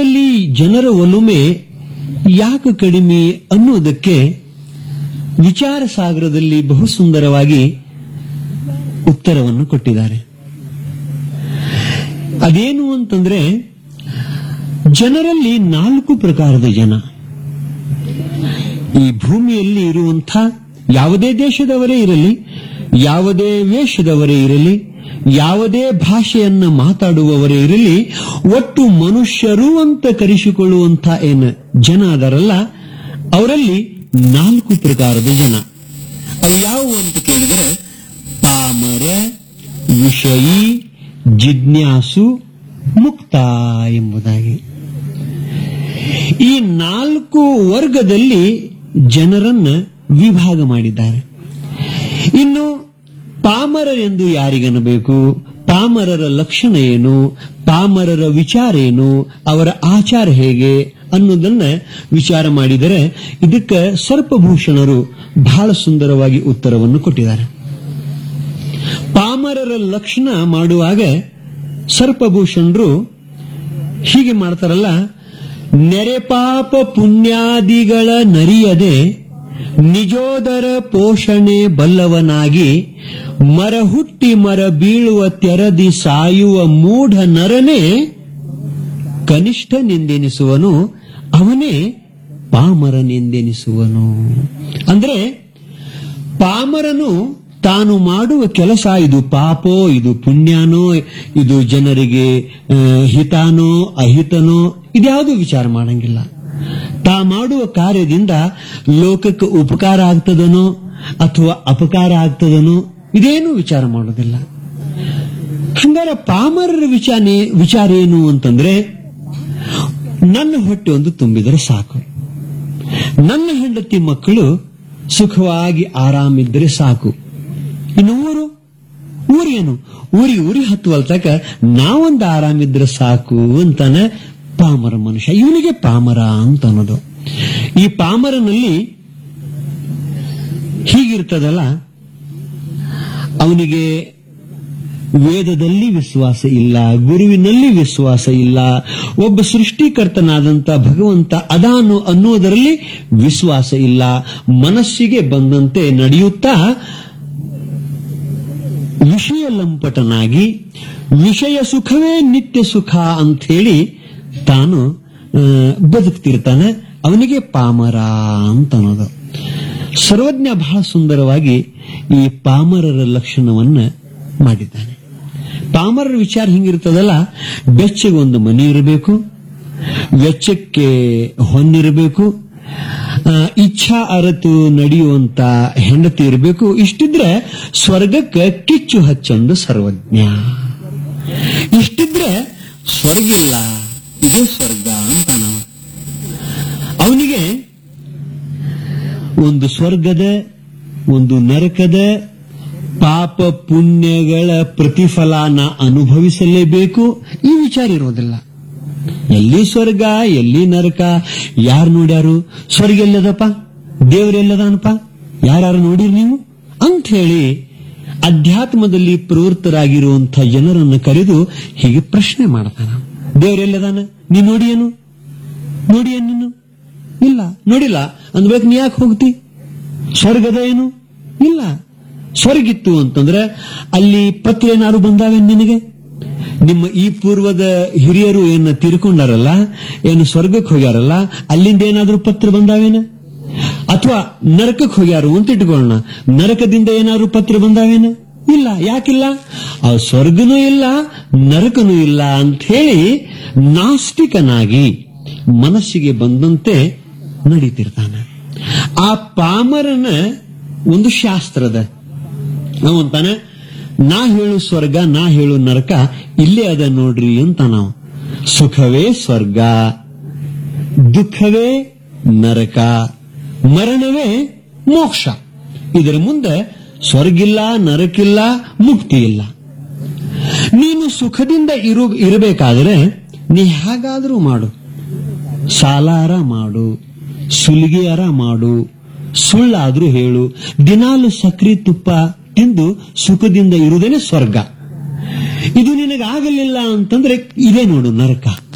ಸಮಾಜದಲ್ಲಿ ಜನರ ಒಲುಮೆ ಯಾಕೆ ಕಡಿಮೆ ಅನ್ನುವುದಕ್ಕೆ ವಿಚಾರ ಸಾಗರದಲ್ಲಿ ಬಹು ಸುಂದರವಾಗಿ ಉತ್ತರವನ್ನು ಕೊಟ್ಟಿದ್ದಾರೆ ಅದೇನು ಅಂತಂದ್ರೆ ಜನರಲ್ಲಿ ನಾಲ್ಕು ಪ್ರಕಾರದ ಜನ ಈ ಭೂಮಿಯಲ್ಲಿ ಇರುವಂಥ ಯಾವುದೇ ದೇಶದವರೇ ಇರಲಿ ಯಾವುದೇ ವೇಷದವರೇ ಇರಲಿ ಯಾವುದೇ ಭಾಷೆಯನ್ನ ಮಾತಾಡುವವರೇ ಇರಲಿ ಒಟ್ಟು ಮನುಷ್ಯರು ಅಂತ ಕರೆಸಿಕೊಳ್ಳುವಂಥ ಏನು ಜನ ಅದರಲ್ಲ ಅವರಲ್ಲಿ ನಾಲ್ಕು ಪ್ರಕಾರದ ಜನ ಅವು ಯಾವುವು ಅಂತ ಕೇಳಿದರೆ ಪಾಮರ ವಿಷಯಿ ಜಿಜ್ಞಾಸು ಮುಕ್ತ ಎಂಬುದಾಗಿ ಈ ನಾಲ್ಕು ವರ್ಗದಲ್ಲಿ ಜನರನ್ನ ವಿಭಾಗ ಮಾಡಿದ್ದಾರೆ ಇನ್ನು ಪಾಮರರೆಂದು ಯಾರಿಗನಬೇಕು ಪಾಮರರ ಲಕ್ಷಣ ಏನು ಪಾಮರರ ವಿಚಾರ ಏನು ಅವರ ಆಚಾರ ಹೇಗೆ ಅನ್ನೋದನ್ನ ವಿಚಾರ ಮಾಡಿದರೆ ಇದಕ್ಕೆ ಸರ್ಪಭೂಷಣರು ಬಹಳ ಸುಂದರವಾಗಿ ಉತ್ತರವನ್ನು ಕೊಟ್ಟಿದ್ದಾರೆ ಪಾಮರರ ಲಕ್ಷಣ ಮಾಡುವಾಗ ಸರ್ಪಭೂಷಣರು ಹೀಗೆ ಮಾಡ್ತಾರಲ್ಲ ನೆರೆ ಪಾಪ ಪುಣ್ಯಾದಿಗಳ ನರಿಯದೆ ನಿಜೋದರ ಪೋಷಣೆ ಬಲ್ಲವನಾಗಿ ಮರ ಹುಟ್ಟಿ ಮರ ಬೀಳುವ ತೆರದಿ ಸಾಯುವ ಮೂಢ ನರನೇ ಕನಿಷ್ಠನೆಂದೆನಿಸುವನು ಅವನೇ ಪಾಮರನೆಂದೆನಿಸುವನು ಅಂದ್ರೆ ಪಾಮರನು ತಾನು ಮಾಡುವ ಕೆಲಸ ಇದು ಪಾಪೋ ಇದು ಪುಣ್ಯನೋ ಇದು ಜನರಿಗೆ ಆ, ಹಿತಾನೋ ಅಹಿತನೋ ಇದ್ಯಾವುದು ವಿಚಾರ ಮಾಡಂಗಿಲ್ಲ ತಾ ಮಾಡುವ ಕಾರ್ಯದಿಂದ ಲೋಕಕ್ಕೆ ಉಪಕಾರ ಆಗ್ತದನೋ ಅಥವಾ ಅಪಕಾರ ಆಗ್ತದನೋ ಇದೇನು ವಿಚಾರ ಮಾಡೋದಿಲ್ಲ ಹಂಗಾರೆ ಪಾಮರರ ವಿಚಾರ ವಿಚಾರ ಏನು ಅಂತಂದ್ರೆ ನನ್ನ ಹೊಟ್ಟೆ ಒಂದು ತುಂಬಿದರೆ ಸಾಕು ನನ್ನ ಹೆಂಡತಿ ಮಕ್ಕಳು ಸುಖವಾಗಿ ಆರಾಮಿದ್ರೆ ಸಾಕು ಇನ್ನು ಊರು ಊರೇನು ಊರಿಗೆ ಊರಿಗೆ ಹತ್ತುವಲ್ ತಕ ನಾವೊಂದು ಆರಾಮಿದ್ರೆ ಸಾಕು ಅಂತಾನೆ ಪಾಮರ ಮನುಷ್ಯ ಇವನಿಗೆ ಪಾಮರ ಅಂತ ಅನ್ನೋದು ಈ ಪಾಮರನಲ್ಲಿ ಹೀಗಿರ್ತದಲ್ಲ ಅವನಿಗೆ ವೇದದಲ್ಲಿ ವಿಶ್ವಾಸ ಇಲ್ಲ ಗುರುವಿನಲ್ಲಿ ವಿಶ್ವಾಸ ಇಲ್ಲ ಒಬ್ಬ ಸೃಷ್ಟಿಕರ್ತನಾದಂತ ಭಗವಂತ ಅದಾನು ಅನ್ನುವುದರಲ್ಲಿ ವಿಶ್ವಾಸ ಇಲ್ಲ ಮನಸ್ಸಿಗೆ ಬಂದಂತೆ ನಡೆಯುತ್ತಾ ವಿಷಯ ಲಂಪಟನಾಗಿ ವಿಷಯ ಸುಖವೇ ನಿತ್ಯ ಸುಖ ಅಂತ ಹೇಳಿ ತಾನು ಆ, ಬದುಕ್ತಿರ್ತಾನೆ ಅವನಿಗೆ ಪಾಮರ ಅಂತ ಅನ್ನೋದು ಸರ್ವಜ್ಞ ಬಹಳ ಸುಂದರವಾಗಿ ಈ ಪಾಮರರ ಲಕ್ಷಣವನ್ನ ಮಾಡಿದ್ದಾನೆ ಪಾಮರರ ವಿಚಾರ ಹಿಂಗಿರ್ತದಲ್ಲ ಬೆಚ್ಚಗೆ ಒಂದು ಮನೆ ಇರಬೇಕು ವೆಚ್ಚಕ್ಕೆ ಹೊನ್ನಿರಬೇಕು ಆ, ಇಚ್ಛಾ ಅರತು ನಡೆಯುವಂತ ಹೆಂಡತಿ ಇರಬೇಕು ಇಷ್ಟಿದ್ರೆ ಸ್ವರ್ಗಕ್ಕೆ ಕಿಚ್ಚು ಹಚ್ಚೊಂದು ಸರ್ವಜ್ಞ ಇಷ್ಟಿದ್ರೆ ಸ್ವರ್ಗ ಇಲ್ಲ ಇದೇ ಸ್ವರ್ಗ ಅಂತ ನಾವು ಅವನಿಗೆ ಒಂದು ಸ್ವರ್ಗದ ಒಂದು ನರಕದ ಪಾಪ ಪುಣ್ಯಗಳ ಪ್ರತಿಫಲನ ಅನುಭವಿಸಲೇಬೇಕು ಈ ವಿಚಾರ ಇರೋದಿಲ್ಲ ಎಲ್ಲಿ ಸ್ವರ್ಗ ಎಲ್ಲಿ ನರಕ ಯಾರು ನೋಡ್ಯಾರು ಸ್ವರ್ಗ ಎಲ್ಲದಪ್ಪ ದೇವರೆಲ್ಲದಾನಪ್ಪ ಯಾರು ನೋಡಿರಿ ನೀವು ಅಂತ ಹೇಳಿ ಅಧ್ಯಾತ್ಮದಲ್ಲಿ ಪ್ರವೃತ್ತರಾಗಿರುವಂಥ ಜನರನ್ನು ಕರೆದು ಹೀಗೆ ಪ್ರಶ್ನೆ ಮಾಡ್ತಾನ ದೇವರೆಲ್ಲದಾನ ನೀ ನೋಡಿಯೇನು ನೋಡಿಯೇನು ನೀನು ಇಲ್ಲ ನೋಡಿಲ್ಲ ಅಂದ್ಬೇಕು ನೀ ಯಾಕೆ ಹೋಗ್ತಿ ಸ್ವರ್ಗದ ಏನು ಇಲ್ಲ ಸ್ವರ್ಗಿತ್ತು ಅಂತಂದ್ರೆ ಅಲ್ಲಿ ಪತ್ರ ಏನಾರು ಬಂದಾವೆ ನಿನಗೆ ನಿಮ್ಮ ಈ ಪೂರ್ವದ ಹಿರಿಯರು ಏನ ತೀರ್ಕೊಂಡಾರಲ್ಲ ಏನು ಸ್ವರ್ಗಕ್ಕೆ ಹೋಗ್ಯಾರಲ್ಲ ಅಲ್ಲಿಂದ ಏನಾದ್ರೂ ಪತ್ರ ಬಂದಾವೇನ ಅಥವಾ ನರಕಕ್ಕೆ ಹೋಗ್ಯಾರು ಅಂತ ಇಟ್ಕೊಳ್ಳೋಣ ನರಕದಿಂದ ಏನಾದ್ರು ಪತ್ರ ಬಂದಾವೇನ ಇಲ್ಲ ಯಾಕಿಲ್ಲ ಆ ಸ್ವರ್ಗನೂ ಇಲ್ಲ ನರಕನೂ ಇಲ್ಲ ಅಂತ ಹೇಳಿ ನಾಸ್ತಿಕನಾಗಿ ಮನಸ್ಸಿಗೆ ಬಂದಂತೆ ನಡೀತಿರ್ತಾನೆ ಆ ಪಾಮರನ ಒಂದು ಶಾಸ್ತ್ರದ ನಾವಂತಾನೆ ನಾ ಹೇಳು ಸ್ವರ್ಗ ನಾ ಹೇಳು ನರಕ ಇಲ್ಲೇ ಅದ ನೋಡ್ರಿ ಅಂತ ನಾವು ಸುಖವೇ ಸ್ವರ್ಗ ದುಃಖವೇ ನರಕ ಮರಣವೇ ಮೋಕ್ಷ ಇದರ ಮುಂದೆ ಸ್ವರ್ಗಿಲ್ಲ ನರಕಿಲ್ಲ ಮುಕ್ತಿ ಇಲ್ಲ ನೀನು ಸುಖದಿಂದ ಇರು ಇರಬೇಕಾದ್ರೆ ನೀ ಹೇಗಾದ್ರೂ ಮಾಡು ಸಾಲಾರ ಮಾಡು ಸುಲಿಗೆಯರ ಮಾಡು ಸುಳ್ಳಾದ್ರೂ ಹೇಳು ದಿನಾಲು ಸಕ್ರಿ ತುಪ್ಪ ತಿಂದು ಸುಖದಿಂದ ಇರುವುದೇನೆ ಸ್ವರ್ಗ ಇದು ನಿನಗಾಗಲಿಲ್ಲ ಅಂತಂದ್ರೆ ಇದೇ ನೋಡು ನರಕ